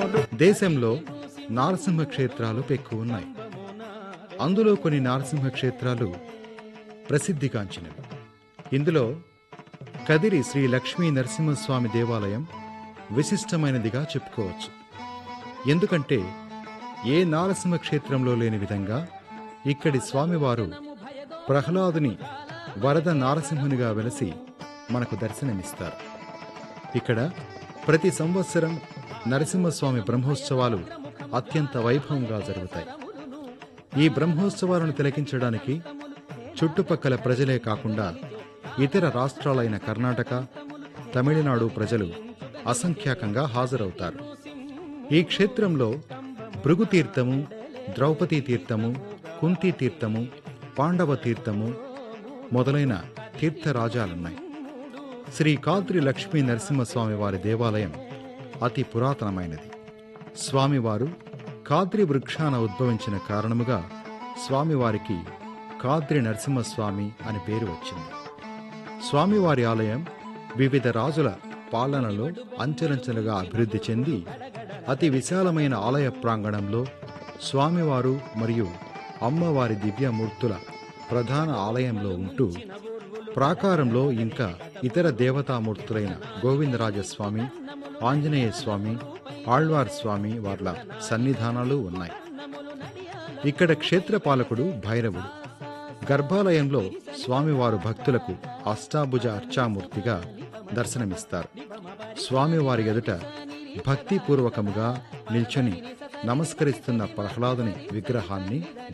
దేశంలో నారసింహ క్షేత్రాలు ఎక్కువ ఉన్నాయి అందులో కొన్ని నారసింహ క్షేత్రాలు ప్రసిద్ధిగాంచినవి ఇందులో కదిరి శ్రీ లక్ష్మీ నరసింహస్వామి దేవాలయం విశిష్టమైనదిగా చెప్పుకోవచ్చు ఎందుకంటే ఏ నారసింహ క్షేత్రంలో లేని విధంగా ఇక్కడి స్వామివారు ప్రహ్లాదుని వరద నారసింహునిగా వెలసి మనకు దర్శనమిస్తారు ఇక్కడ ప్రతి సంవత్సరం నరసింహస్వామి బ్రహ్మోత్సవాలు అత్యంత వైభవంగా జరుగుతాయి ఈ బ్రహ్మోత్సవాలను తిలకించడానికి చుట్టుపక్కల ప్రజలే కాకుండా ఇతర రాష్ట్రాలైన కర్ణాటక తమిళనాడు ప్రజలు అసంఖ్యాకంగా హాజరవుతారు ఈ క్షేత్రంలో భృగు తీర్థము ద్రౌపదీ తీర్థము కుంతి తీర్థము పాండవ తీర్థము మొదలైన తీర్థరాజాలున్నాయి శ్రీ కాద్రి లక్ష్మీ నరసింహస్వామి వారి దేవాలయం అతి పురాతనమైనది స్వామివారు కాద్రి వృక్షాన ఉద్భవించిన కారణముగా స్వామివారికి కాద్రి నరసింహస్వామి అని పేరు వచ్చింది స్వామివారి ఆలయం వివిధ రాజుల పాలనలో అంచెలంచెలుగా అభివృద్ధి చెంది అతి విశాలమైన ఆలయ ప్రాంగణంలో స్వామివారు మరియు అమ్మవారి దివ్యమూర్తుల ప్రధాన ఆలయంలో ఉంటూ ప్రాకారంలో ఇంకా ఇతర దేవతామూర్తులైన గోవిందరాజస్వామి ఆంజనేయ స్వామి ఆళ్వార్ స్వామి వార్ల సన్నిధానాలు ఉన్నాయి ఇక్కడ క్షేత్రపాలకుడు భైరవుడు గర్భాలయంలో స్వామివారు భక్తులకు అష్టాభుజ అర్చామూర్తిగా దర్శనమిస్తారు స్వామివారి ఎదుట భక్తిపూర్వకముగా నిల్చొని నమస్కరిస్తున్న ప్రహ్లాదుని విగ్రహాన్ని